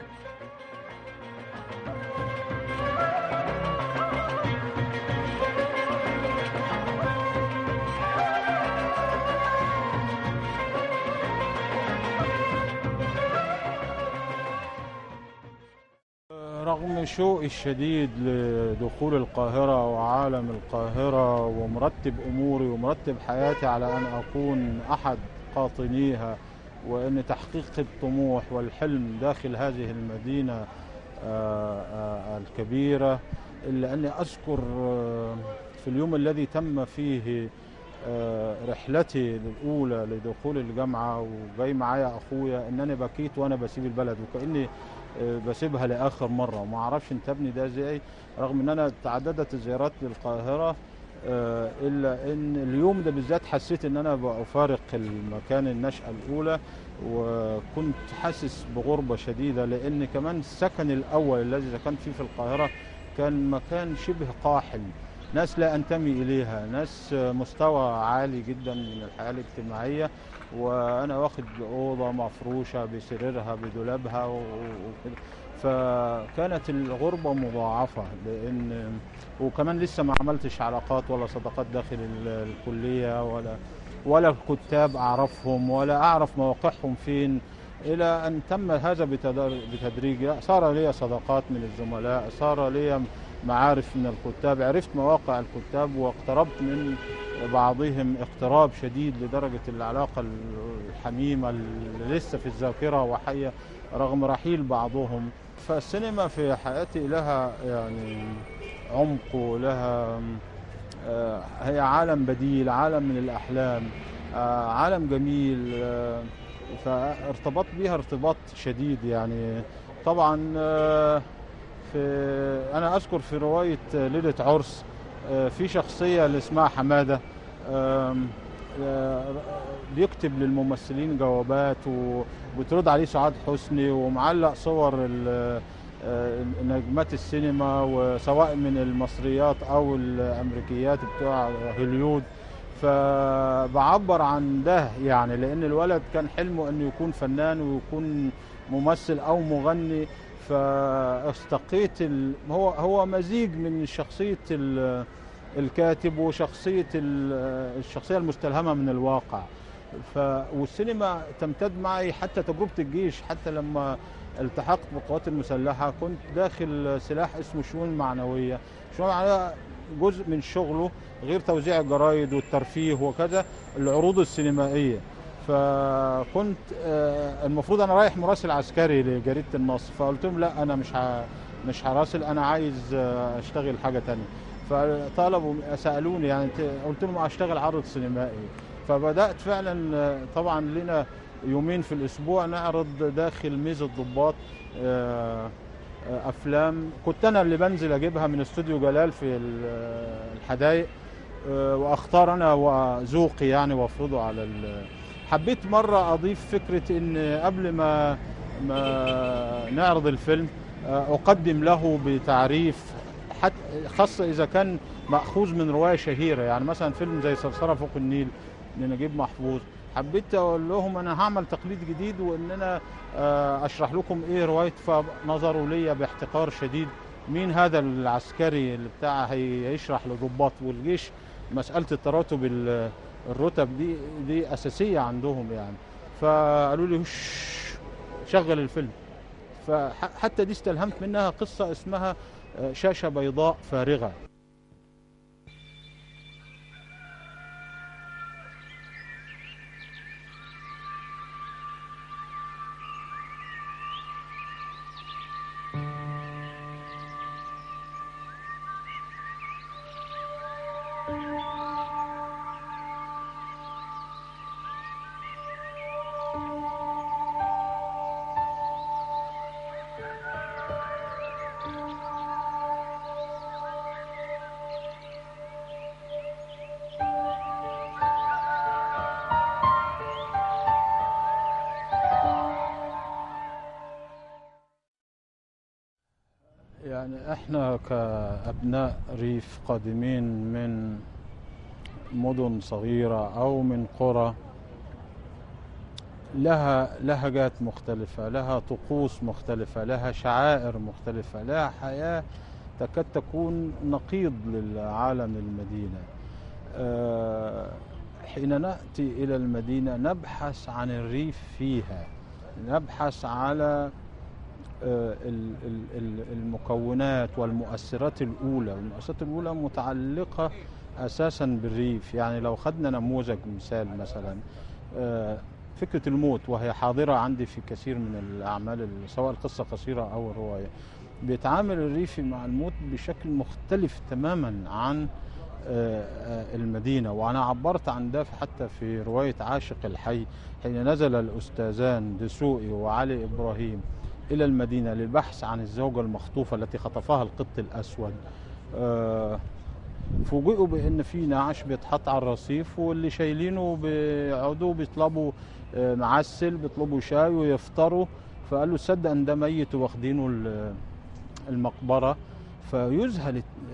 رغم شوقي الشديد لدخول القاهرة وعالم القاهرة ومرتب أموري ومرتب حياتي على أن أكون أحد قاطنيها وأن تحقيق الطموح والحلم داخل هذه المدينة آه، آه، الكبيرة إلا أني أذكر آه، في اليوم الذي تم فيه آه، رحلتي الأولى لدخول الجامعة وجاي معايا أخويا أنني بكيت وأنا بسيب البلد وكأني آه، بسيبها لاخر مره وما اعرفش انتابني ده ازاي رغم ان انا تعددت الزيارات للقاهره آه، الا ان اليوم ده بالذات حسيت ان انا بفارق المكان النشأة الاولى وكنت حاسس بغربة شديدة لان كمان السكن الاول الذي سكنت فيه في القاهرة كان مكان شبه قاحل ناس لا أنتمي إليها ناس مستوى عالي جدا من الحياة الاجتماعية وأنا واخد أوضة مفروشة بسريرها بدولابها و- وكده فكانت الغربة مضاعفة لأن وكمان لسه ما عملتش علاقات ولا صداقات داخل ال- الكلية ولا ولا الكتاب أعرفهم ولا أعرف مواقعهم فين إلى أن تم هذا بتدر- بتدريج صار لي صداقات من الزملاء صار لي معارف من الكتاب عرفت مواقع الكتاب واقتربت من بعضهم اقتراب شديد لدرجة العلاقة الحميمة اللي لسه في الذاكرة وحية رغم رحيل بعضهم فالسينما في حياتي لها يعني عمق ولها آه، هي عالم بديل عالم من الأحلام آه، عالم جميل آه، فارتبطت بيها ارتباط شديد يعني طبعا آه، في أنا أذكر في رواية ليلة عرس آه، في شخصية اللي اسمها حمادة آم، آه، بيكتب للممثلين جوابات وبترد عليه سعاد حسني ومعلق صور ال- آه، نجمات السينما وسواء من المصريات او الامريكيات بتوع هوليود فبعبر عن ده يعني لان الولد كان حلمه انه يكون فنان ويكون ممثل او مغني فاستقيت ال... هو هو مزيج من شخصيه ال... الكاتب وشخصيه ال... الشخصيه المستلهمه من الواقع ف... والسينما تمتد معي حتى تجربه الجيش حتى لما التحقت بالقوات المسلحه كنت داخل سلاح اسمه شؤون معنويه شؤون معنويه جزء من شغله غير توزيع الجرايد والترفيه وكذا العروض السينمائيه فكنت آه، المفروض انا رايح مراسل عسكري لجريده النصر فقلت لهم لا انا مش ه... مش هراسل انا عايز آه، اشتغل حاجه تانية فطلبوا سالوني يعني أنت- قلت لهم اشتغل عرض سينمائي فبدات فعلا آه، طبعا لنا يومين في الاسبوع نعرض داخل ميز الضباط آه، آه، افلام كنت انا اللي بنزل اجيبها من استوديو جلال في ال- الحدائق آه، واختار انا وذوقي يعني وافرضه على ال- حبيت مره اضيف فكره ان قبل ما ما نعرض الفيلم آه، اقدم له بتعريف حتى خاصه اذا كان ماخوذ من روايه شهيره يعني مثلا فيلم زي صرصره فوق النيل لنجيب محفوظ حبيت اقول لهم انا هعمل تقليد جديد وان انا آه، اشرح لكم ايه روايه فنظروا لي باحتقار شديد مين هذا العسكري اللي بتاع هي- هيشرح لضباط والجيش مساله التراتب ال- الرتب دي دي اساسيه عندهم يعني فقالوا لي "وش، شغل الفيلم فحتى دي استلهمت منها قصه اسمها آه، شاشه بيضاء فارغه يعني احنا كأبناء ريف قادمين من مدن صغيرة أو من قرى لها لهجات مختلفة لها طقوس مختلفة لها شعائر مختلفة لها حياة تكاد تكون نقيض للعالم المدينة آه، حين نأتي إلى المدينة نبحث عن الريف فيها نبحث على آه، ال- ال- ال- المكونات والمؤثرات الأولى المؤثرات الأولى متعلقة أساسا بالريف يعني لو خدنا نموذج مثال مثلا آه، فكرة الموت وهي حاضرة عندي في كثير من الأعمال ال- سواء القصة قصيرة أو الرواية بيتعامل الريفي مع الموت بشكل مختلف تماما عن آه، آه، المدينة وأنا عبرت عن ده حتى في رواية عاشق الحي حين نزل الأستاذان دسوقي وعلي إبراهيم إلى المدينة للبحث عن الزوجة المخطوفة التي خطفها القط الأسود آه، فوجئوا بأن في نعش بيتحط على الرصيف واللي شايلينه بيقعدوا بيطلبوا آه، معسل بيطلبوا شاي ويفطروا فقال له تصدق ان ده ميت واخدينه ال- المقبره فيذهل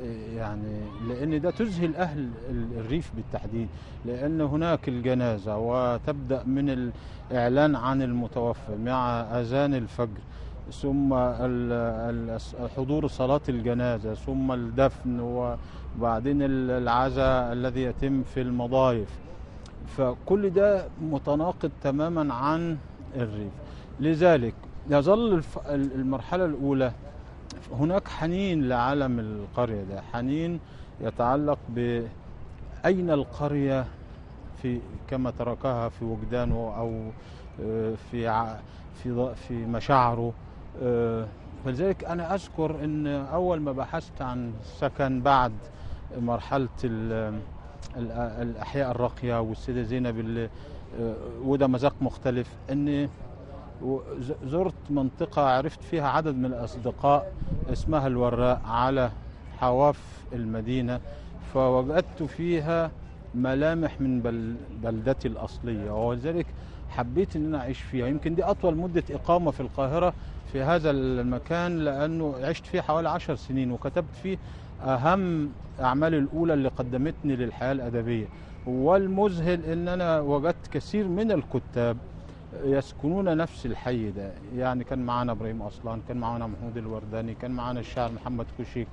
يعني لان ده تذهل اهل ال- الريف بالتحديد لان هناك الجنازه وتبدا من الاعلان عن المتوفى مع اذان الفجر ثم ال- ال- حضور صلاه الجنازه ثم الدفن وبعدين ال- العزاء الذي يتم في المضايف فكل ده متناقض تماما عن الريف لذلك يظل الف- المرحله الاولى هناك حنين لعالم القرية ده حنين يتعلق بأين القرية في كما تركها في وجدانه أو آه، في ع- في ض- في مشاعره آه، فلذلك أنا أذكر أن أول ما بحثت عن سكن بعد مرحلة ال- ال- الأحياء الراقية والسيدة زينب اللي آه، وده مذاق مختلف أن وز- زرت منطقة عرفت فيها عدد من الأصدقاء اسمها الوراء على حواف المدينة فوجدت فيها ملامح من بل بلدتي الأصلية ولذلك حبيت ان انا اعيش فيها يمكن دي اطول مدة اقامة في القاهرة في هذا المكان لانه عشت فيه حوالي عشر سنين وكتبت فيه اهم اعمالي الاولى اللي قدمتني للحياة الادبية والمذهل ان انا وجدت كثير من الكتاب يسكنون نفس الحي ده يعني كان معانا ابراهيم اصلان كان معانا محمود الورداني كان معانا الشاعر محمد كوشيك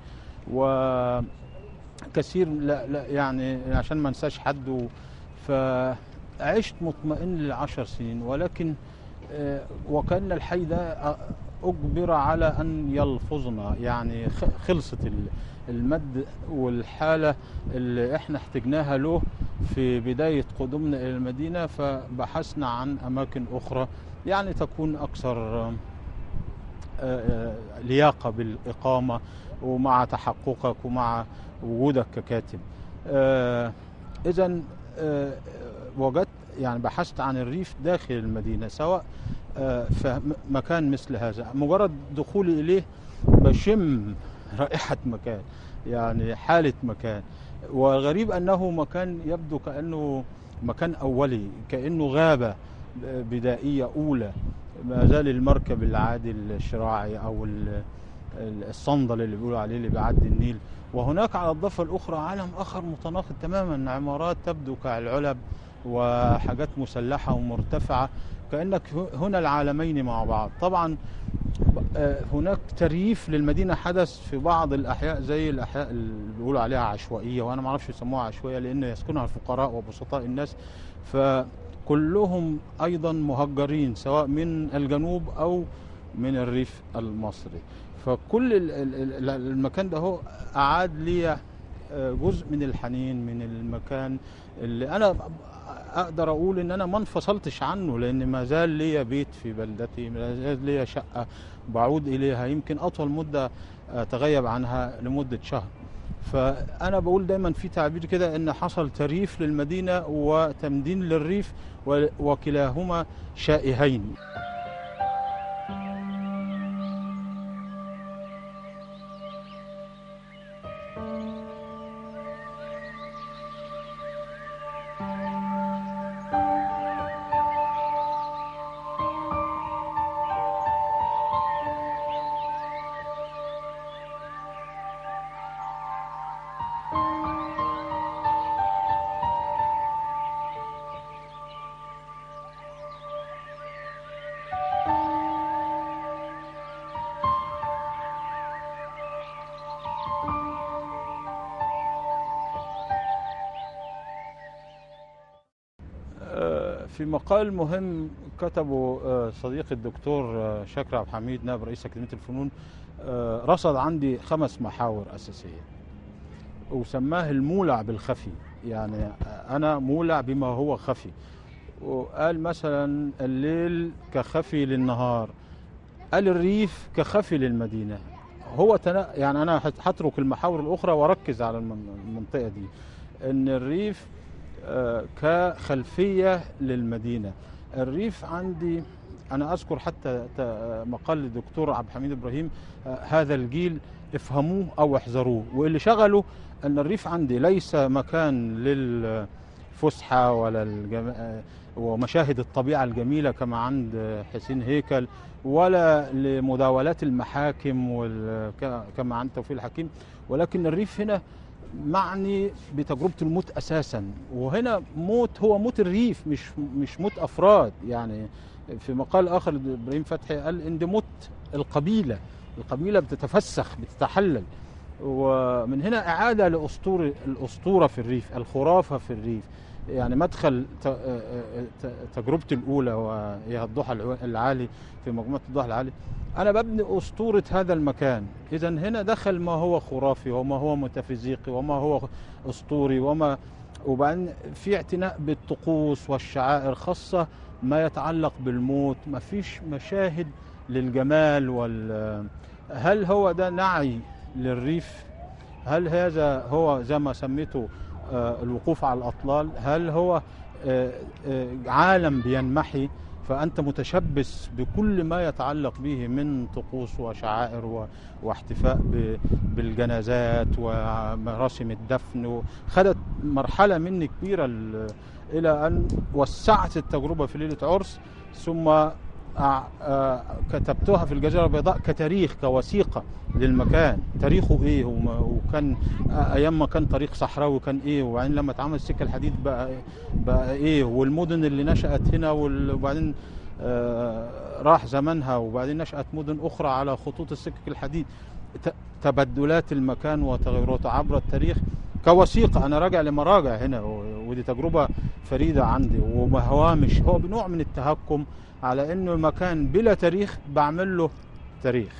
وكثير لا, لا يعني عشان ما انساش حد و- فعشت مطمئن لعشر سنين ولكن آه، وكان الحي ده آه، اجبر على ان يلفظنا يعني خ- خلصت ال- المد والحاله اللي احنا احتجناها له في بدايه قدومنا الى المدينه فبحثنا عن اماكن اخرى يعني تكون اكثر آه، آه، لياقه بالاقامه ومع تحققك ومع وجودك ككاتب اذا وجدت يعني بحثت عن الريف داخل المدينه سواء آه، في م- مكان مثل هذا مجرد دخولي اليه بشم رائحه مكان يعني حاله مكان والغريب انه مكان يبدو كانه مكان اولي كانه غابه بدائيه اولى ما زال المركب العادي الشراعي او ال- ال- الصندل اللي بيقولوا عليه اللي بيعدي النيل وهناك على الضفه الاخرى عالم اخر متناقض تماما عمارات تبدو كالعلب وحاجات مسلحه ومرتفعه كانك ه- هنا العالمين مع بعض طبعا آه، هناك ترييف للمدينه حدث في بعض الاحياء زي الاحياء اللي بيقولوا عليها عشوائيه وانا ما اعرفش يسموها عشوائيه لان يسكنها الفقراء وبسطاء الناس فكلهم ايضا مهجرين سواء من الجنوب او من الريف المصري فكل ال- ال- ال- المكان ده هو اعاد لي آه، جزء من الحنين من المكان اللي انا اقدر اقول ان انا ما انفصلتش عنه لان ما زال لي بيت في بلدتي ما زال لي شقه بعود اليها يمكن اطول مده اتغيب عنها لمده شهر فانا بقول دايما في تعبير كده ان حصل تريف للمدينه وتمدين للريف و- وكلاهما شائهين آه، في مقال مهم كتبه آه، صديقي الدكتور آه، شاكر عبد الحميد نائب رئيس اكاديميه الفنون آه، رصد عندي خمس محاور اساسيه وسماه المولع بالخفي يعني انا مولع بما هو خفي وقال مثلا الليل كخفي للنهار قال الريف كخفي للمدينه هو تنا... يعني انا هت- هترك المحاور الاخرى واركز على الم- المنطقه دي ان الريف آه، كخلفيه للمدينه الريف عندي انا اذكر حتى ت- مقال الدكتور عبد الحميد ابراهيم آه، هذا الجيل افهموه او احذروه واللي شغله ان الريف عندي ليس مكان الفسحة ولا الجم... آه، ومشاهد الطبيعة الجميلة كما عند حسين هيكل ولا لمداولات المحاكم وال... ك- كما عند توفيق الحكيم ولكن الريف هنا معني بتجربة الموت أساسا وهنا موت هو موت الريف مش مش موت أفراد يعني في مقال آخر إبراهيم فتحي قال إن ده موت القبيلة القبيلة بتتفسخ بتتحلل ومن هنا إعادة لأسطورة الأسطورة في الريف الخرافة في الريف يعني مدخل ت- ت- تجربتي الأولى وهي الضحى الع- العالي في مجموعة الضحى العالي أنا ببني أسطورة هذا المكان إذا هنا دخل ما هو خرافي وما هو ميتافيزيقي وما هو أسطوري وما وبعدين في اعتناء بالطقوس والشعائر خاصة ما يتعلق بالموت ما فيش مشاهد للجمال وال هل هو ده نعي للريف هل هذا هو زي ما سميته آه، الوقوف على الأطلال هل هو آه، آه، عالم بينمحي فأنت متشبث بكل ما يتعلق به من طقوس وشعائر و- واحتفاء ب- بالجنازات ومراسم الدفن خدت مرحلة مني كبيرة ال- إلى أن وسعت التجربة في ليلة عرس ثم أع- آه، كتبتها في الجزيرة البيضاء كتاريخ كوثيقة للمكان تاريخه ايه وما- وكان آه، ايام ما كان طريق صحراوي كان ايه وبعدين لما اتعمل السكه الحديد بقى بقى ايه والمدن اللي نشأت هنا وال- وبعدين آه، راح زمنها وبعدين نشأت مدن اخرى على خطوط السكك الحديد ت- تبدلات المكان وتغيراته عبر التاريخ كوثيقة أنا راجع لمراجع هنا و- ودي تجربة فريدة عندي وهوامش هو بنوع من التهكم على إنه مكان بلا تاريخ بعمل له تاريخ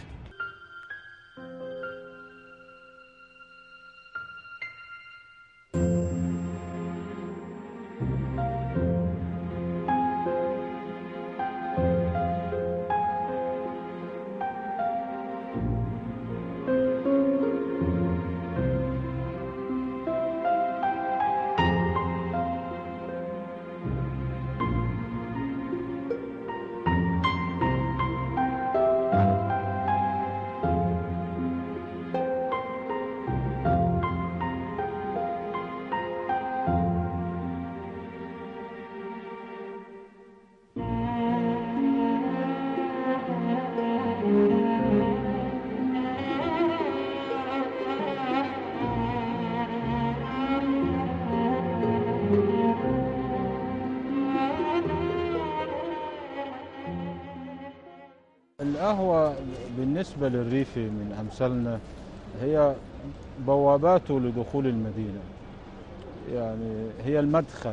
القهوة بالنسبة للريفي من أمثالنا هي بواباته لدخول المدينة يعني هي المدخل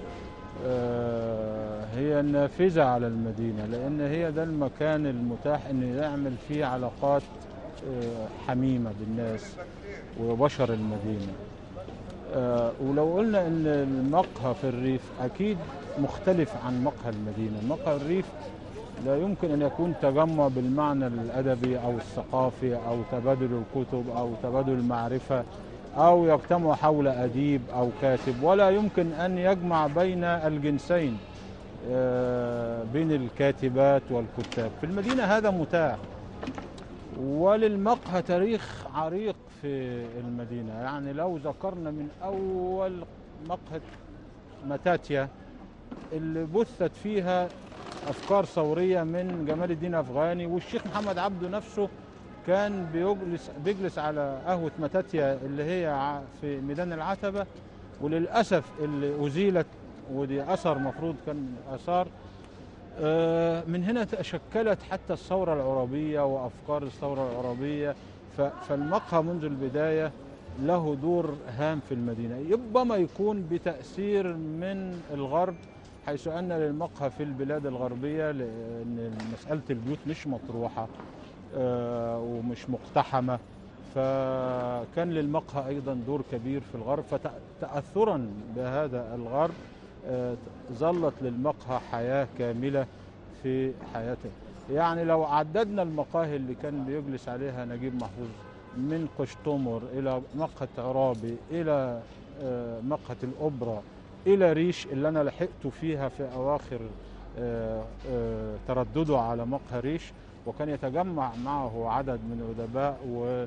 آه، هي النافذة على المدينة لأن هي ده المكان المتاح أن يعمل فيه علاقات آه، حميمة بالناس وبشر المدينة آه، ولو قلنا أن المقهى في الريف أكيد مختلف عن مقهى المدينة مقهى الريف لا يمكن أن يكون تجمع بالمعنى الأدبي أو الثقافي أو تبادل الكتب أو تبادل المعرفة أو يجتمع حول أديب أو كاتب ولا يمكن أن يجمع بين الجنسين آه، بين الكاتبات والكتاب في المدينة هذا متاح وللمقهى تاريخ عريق في المدينة يعني لو ذكرنا من أول مقهى متاتيا اللي بثت فيها افكار ثوريه من جمال الدين افغاني والشيخ محمد عبده نفسه كان بيجلس بيجلس على قهوه متاتيا اللي هي ع- في ميدان العتبه وللاسف اللي ازيلت ودي اثر مفروض كان من الاثار آه، من هنا تشكلت حتى الثوره العربيه وافكار الثوره العربيه ف- فالمقهى منذ البدايه له دور هام في المدينه ربما يكون بتاثير من الغرب حيث ان للمقهى في البلاد الغربيه لان مساله البيوت مش مطروحه آه، ومش مقتحمه فكان للمقهى ايضا دور كبير في الغرب فتاثرا بهذا الغرب آه، ظلت للمقهى حياه كامله في حياته يعني لو عددنا المقاهي اللي كان بيجلس عليها نجيب محفوظ من قشطمر الى مقهى عرابي الى آه، مقهى الاوبرا الى ريش اللي انا لحقت فيها في اواخر آه، آه، تردده على مقهى ريش وكان يتجمع معه عدد من الادباء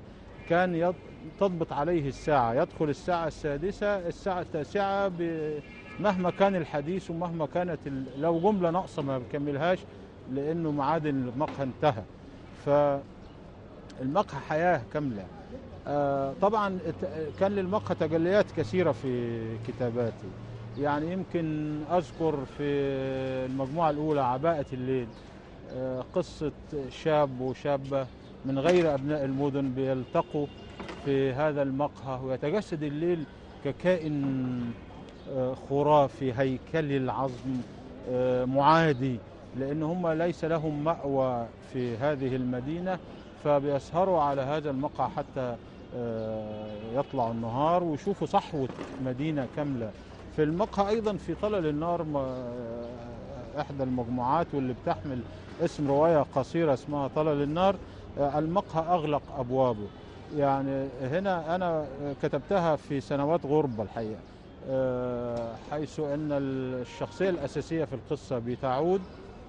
كان يض- تضبط عليه الساعة يدخل الساعة السادسة الساعة التاسعة ب- مهما كان الحديث ومهما كانت ال- لو جملة ناقصة ما بيكملهاش لأنه ميعاد المقهى انتهى فالمقهى حياة كاملة آه، طبعا ات- كان للمقهى تجليات كثيرة في كتاباتي يعني يمكن أذكر في المجموعة الأولى عباءة الليل آه، قصة شاب وشابة من غير أبناء المدن بيلتقوا في هذا المقهى ويتجسد الليل ككائن آه، خرافي هيكلي العظم آه، معادي لأن هم ليس لهم مأوى في هذه المدينة فبيسهروا على هذا المقهى حتى آه، يطلع النهار ويشوفوا صحوة مدينة كاملة في المقهى أيضا في طلل النار م- آه، إحدى المجموعات واللي بتحمل اسم رواية قصيرة اسمها طلل النار آه، المقهى أغلق أبوابه يعني هنا أنا كتبتها في سنوات غربة الحقيقة آه، حيث أن الشخصية الأساسية في القصة بتعود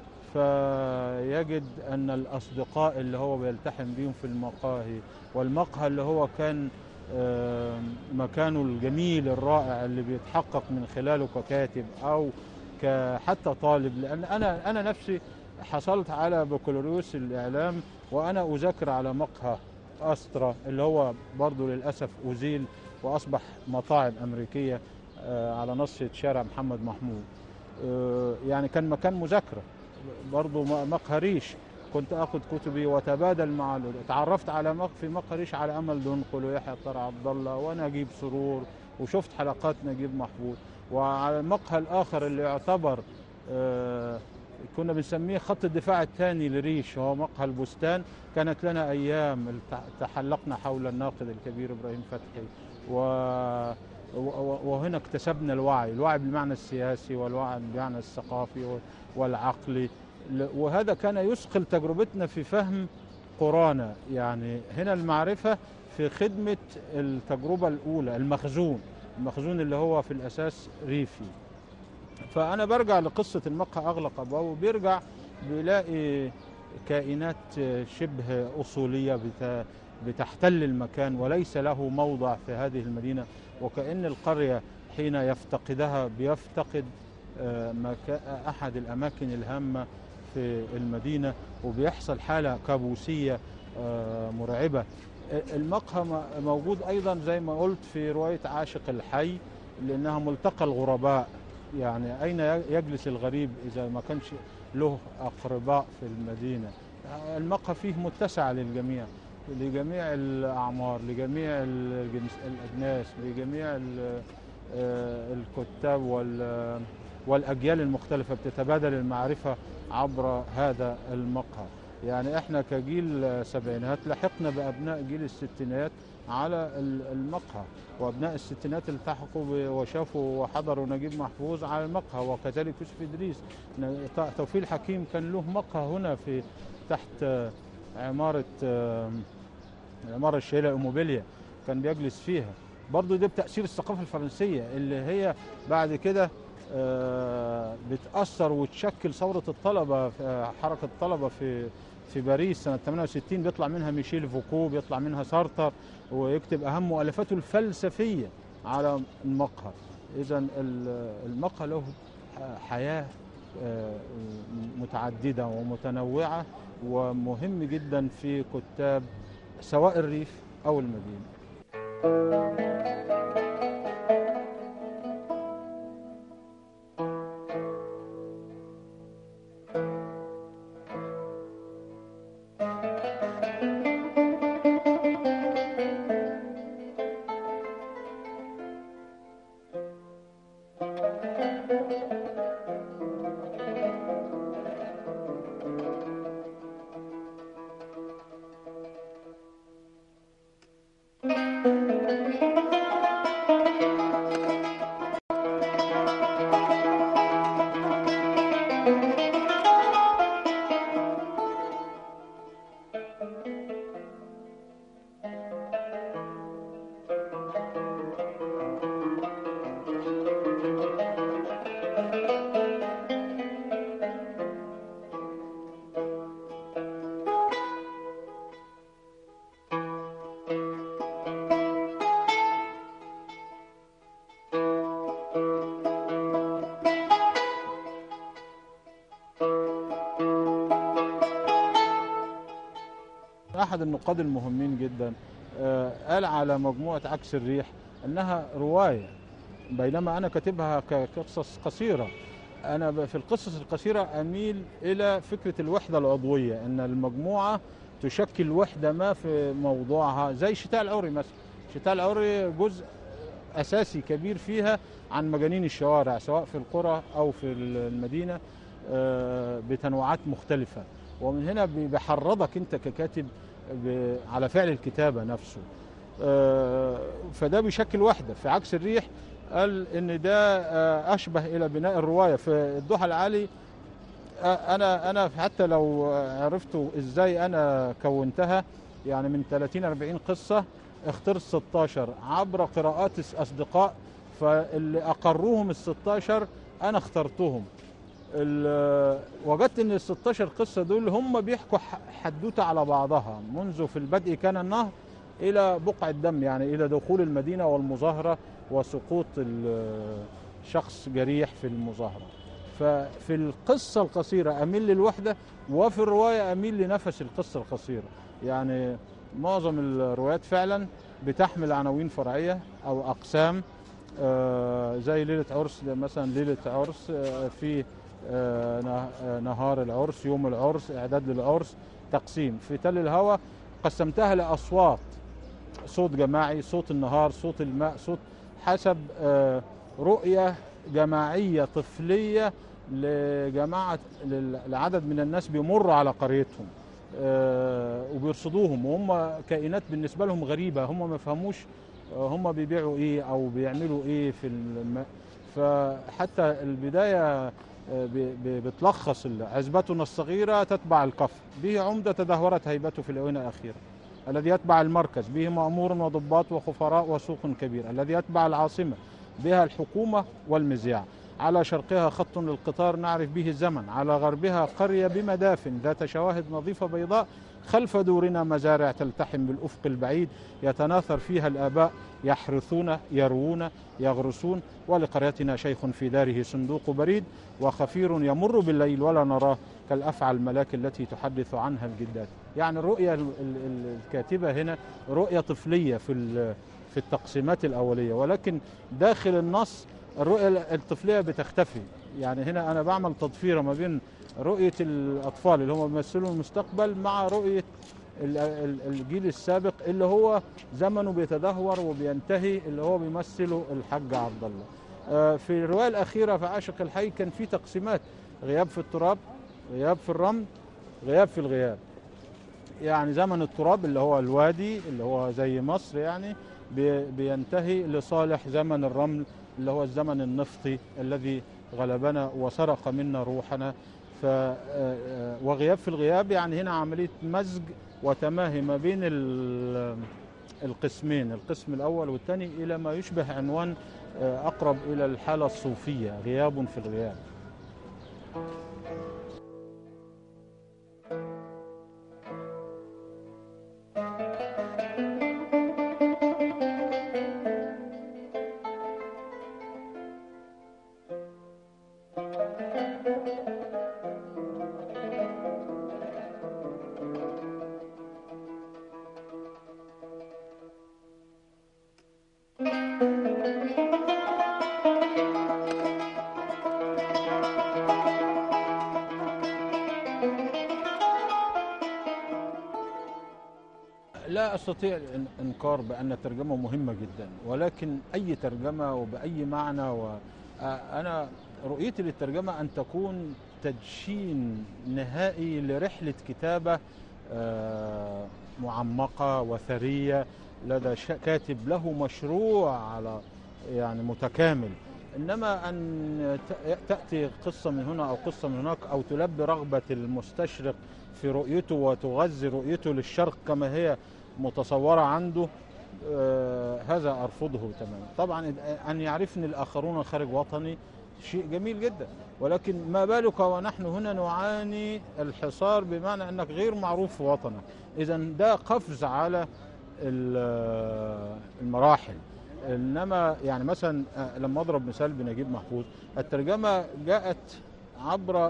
فيجد أن الأصدقاء اللي هو بيلتحم بيهم في المقاهي والمقهى اللي هو كان آه، مكانه الجميل الرائع اللي بيتحقق من خلاله ككاتب أو ك- حتى طالب لأن أنا أنا نفسي حصلت على بكالوريوس الإعلام وأنا أذاكر على مقهى أسترا اللي هو برضو للأسف أزيل وأصبح مطاعم أمريكية آه، على نصية شارع محمد محمود آه، يعني كان مكان مذاكرة برضو م- مقهى ريش كنت اخذ كتبي واتبادل مع ال- اتعرفت على مق في مقهى ريش على امل دنقل ويحيى طار عبد الله ونجيب سرور وشفت حلقات نجيب محفوظ وعلى المقهى الاخر اللي يعتبر آه، كنا بنسميه خط الدفاع الثاني لريش هو مقهى البستان كانت لنا ايام الت- تحلقنا حول الناقد الكبير ابراهيم فتحي و و- وهنا اكتسبنا الوعي الوعي بالمعنى السياسي والوعي بالمعنى الثقافي و- والعقلي ل- وهذا كان يثقل تجربتنا في فهم قرانا يعني هنا المعرفة في خدمة التجربة الأولى المخزون المخزون اللي هو في الأساس ريفي فأنا برجع لقصة المقهى أغلق أبوابه بيرجع بيلاقي كائنات شبه أصولية بت- بتحتل المكان وليس له موضع في هذه المدينة وكأن القرية حين يفتقدها بيفتقد آه، مكا- أحد الأماكن الهامة في المدينة وبيحصل حالة كابوسية آه، مرعبة المقهى م- موجود أيضا زي ما قلت في رواية عاشق الحي لأنها ملتقى الغرباء يعني أين يجلس الغريب إذا ما كانش له أقرباء في المدينة المقهى فيه متسع للجميع لجميع الأعمار لجميع الجنس الأجناس لجميع ال- آه، الكتاب وال- والأجيال المختلفة بتتبادل المعرفة عبر هذا المقهى يعني احنا كجيل سبعينات لحقنا بأبناء جيل الستينات على ال- المقهى وأبناء الستينات التحقوا ب- وشافوا وحضروا نجيب محفوظ على المقهى وكذلك يوسف إدريس ن- ت- توفيق الحكيم كان له مقهى هنا في تحت آه، عمارة آه، العمارة الشهيرة إيموبيليا كان بيجلس فيها برضو ده بتأثير الثقافة الفرنسية اللي هي بعد كده آه، بتأثر وتشكل ثورة الطلبة في- آه، حركة الطلبة في في باريس سنة 68 بيطلع منها ميشيل فوكو بيطلع منها سارتر ويكتب أهم مؤلفاته الفلسفية على المقهى إذا المقهى له حياة آه، متعددة ومتنوعة ومهم جدا في كتاب سواء الريف أو المدينة احد النقاد المهمين جدا آه، قال على مجموعه عكس الريح انها روايه بينما انا كاتبها كقصص قصيره انا ب- في القصص القصيره اميل الى فكره الوحده العضويه ان المجموعه تشكل وحده ما في موضوعها زي شتاء العري مثلا شتاء العري جزء اساسي كبير فيها عن مجانين الشوارع سواء في القرى او في المدينه آه، بتنوعات مختلفه ومن هنا بي- بيحرضك انت ككاتب ب- على فعل الكتابه نفسه آه، فده بيشكل وحده في عكس الريح قال ان ده آه، اشبه الى بناء الروايه في الضحى العالي آه، انا انا حتى لو عرفتوا ازاي انا كونتها يعني من 30 40 قصه اخترت 16 عبر قراءات اصدقاء فاللي اقروهم ال 16 انا اخترتهم ال- وجدت ان ال 16 قصه دول هم بيحكوا ح- حدوته على بعضها منذ في البدء كان النهر الى بقع الدم يعني الى دخول المدينه والمظاهره وسقوط ال- شخص جريح في المظاهره ففي القصه القصيره اميل للوحده وفي الروايه اميل لنفس القصه القصيره يعني معظم الروايات فعلا بتحمل عناوين فرعيه او اقسام آه، زي ليله عرس مثلا ليله عرس آه، في آه، نه- آه، نهار العرس يوم العرس اعداد للعرس تقسيم في تل الهوى قسمتها لاصوات صوت جماعي صوت النهار صوت الماء صوت حسب آه، رؤيه جماعيه طفليه لجماعه لل- لعدد من الناس بيمروا على قريتهم آه، وبيرصدوهم وهم كائنات بالنسبه لهم غريبه هم ما فهموش آه، هم بيبيعوا ايه او بيعملوا ايه في الماء فحتى البدايه آه، ب- ب- بتلخص ال- عزبتنا الصغيره تتبع الكفر به عمده تدهورت هيبته في الاونه الاخيره الذي يتبع المركز به مأمور وضباط وخفراء وسوق كبير الذي يتبع العاصمة بها الحكومة والمذياع على شرقها خط للقطار نعرف به الزمن على غربها قرية بمدافن ذات شواهد نظيفة بيضاء خلف دورنا مزارع تلتحم بالأفق البعيد يتناثر فيها الآباء يحرثون يروون يغرسون ولقريتنا شيخ في داره صندوق بريد وخفير يمر بالليل ولا نراه كالأفعى الملاك التي تحدث عنها الجدات يعني الرؤية ال- ال- الكاتبة هنا رؤية طفلية في ال- في التقسيمات الأولية ولكن داخل النص الرؤية الطفلية بتختفي يعني هنا أنا بعمل تضفيرة ما بين رؤية الأطفال اللي هم بيمثلوا المستقبل مع رؤية ال- ال- الجيل السابق اللي هو زمنه بيتدهور وبينتهي اللي هو بيمثله الحاج عبد الله آه، في الرواية الأخيرة في عاشق الحي كان في تقسيمات غياب في التراب غياب في الرمل غياب في الغياب يعني زمن التراب اللي هو الوادي اللي هو زي مصر يعني بي- بينتهي لصالح زمن الرمل اللي هو الزمن النفطي الذي غلبنا وسرق منا روحنا ف آه، آه، وغياب في الغياب يعني هنا عملية مزج وتماهي ما بين ال- القسمين القسم الأول والثاني إلى ما يشبه عنوان آه، أقرب إلى الحالة الصوفية غياب في الغياب لا استطيع الانكار بان الترجمه مهمه جدا ولكن اي ترجمه وباي معنى وانا رؤيتي للترجمه ان تكون تدشين نهائي لرحله كتابه آه، معمقه وثريه لدى ش- كاتب له مشروع على يعني متكامل انما ان ت- تاتي قصه من هنا او قصه من هناك او تلبي رغبه المستشرق في رؤيته وتغذي رؤيته للشرق كما هي متصوره عنده آه، هذا ارفضه تماما طبعا ان يعرفني الاخرون خارج وطني شيء جميل جدا ولكن ما بالك ونحن هنا نعاني الحصار بمعنى انك غير معروف في وطنك اذا ده قفز على ال- المراحل انما يعني مثلا آه، لما اضرب مثال بنجيب محفوظ الترجمه جاءت عبر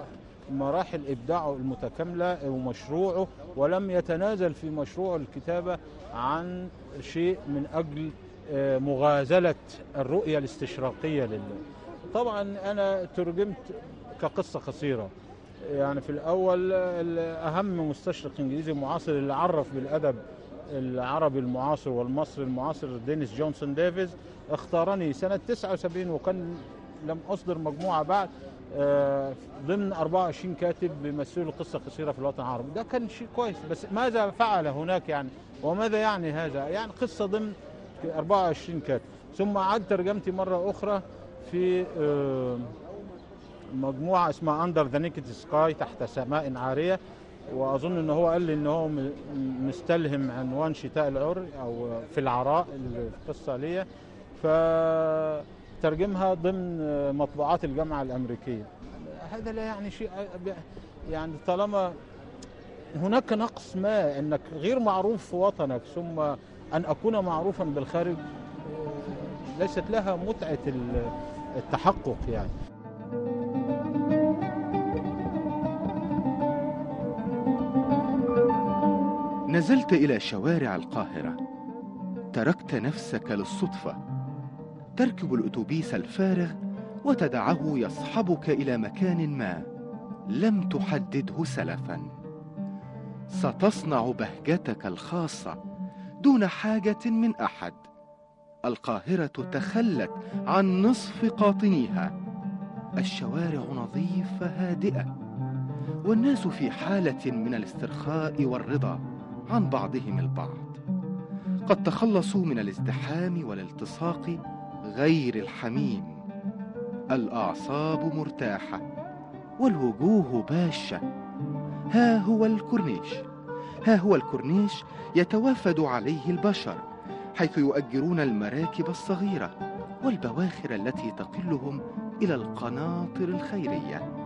مراحل إبداعه المتكاملة ومشروعه ولم يتنازل في مشروع الكتابة عن شيء من أجل آه، مغازلة الرؤية الاستشراقية لله طبعا أنا ترجمت كقصة قصيرة يعني في الأول ال- أهم مستشرق إنجليزي معاصر اللي عرف بالأدب العربي المعاصر والمصري المعاصر دينيس جونسون ديفيز اختارني سنة 79 وكان لم أصدر مجموعة بعد آه، ضمن 24 كاتب بيمثلوا قصة قصيرة في الوطن العربي ده كان شيء كويس بس ماذا فعل هناك يعني وماذا يعني هذا يعني قصة ضمن 24 كاتب ثم عاد ترجمتي مرة أخرى في آه، مجموعة اسمها أندر ذا نيكد سكاي تحت سماء عارية وأظن إن هو قال لي إن هو م- مستلهم عنوان شتاء العر أو في العراء القصة ليا فترجمها ضمن مطبوعات الجامعة الأمريكية هذا لا يعني شيء يعني طالما هناك نقص ما انك غير معروف في وطنك ثم ان اكون معروفا بالخارج آه، ليست لها متعه ال- التحقق يعني نزلت إلى شوارع القاهرة تركت نفسك للصدفة تركب الأتوبيس الفارغ وتدعه يصحبك إلى مكان ما لم تحدده سلفا ستصنع بهجتك الخاصة دون حاجة من أحد القاهرة تخلت عن نصف قاطنيها الشوارع نظيفة هادئة والناس في حالة من الاسترخاء والرضا عن بعضهم البعض قد تخلصوا من الازدحام والالتصاق غير الحميم الاعصاب مرتاحه والوجوه باشه ها هو الكورنيش ها هو الكورنيش يتوافد عليه البشر حيث يؤجرون المراكب الصغيره والبواخر التي تقلهم الى القناطر الخيريه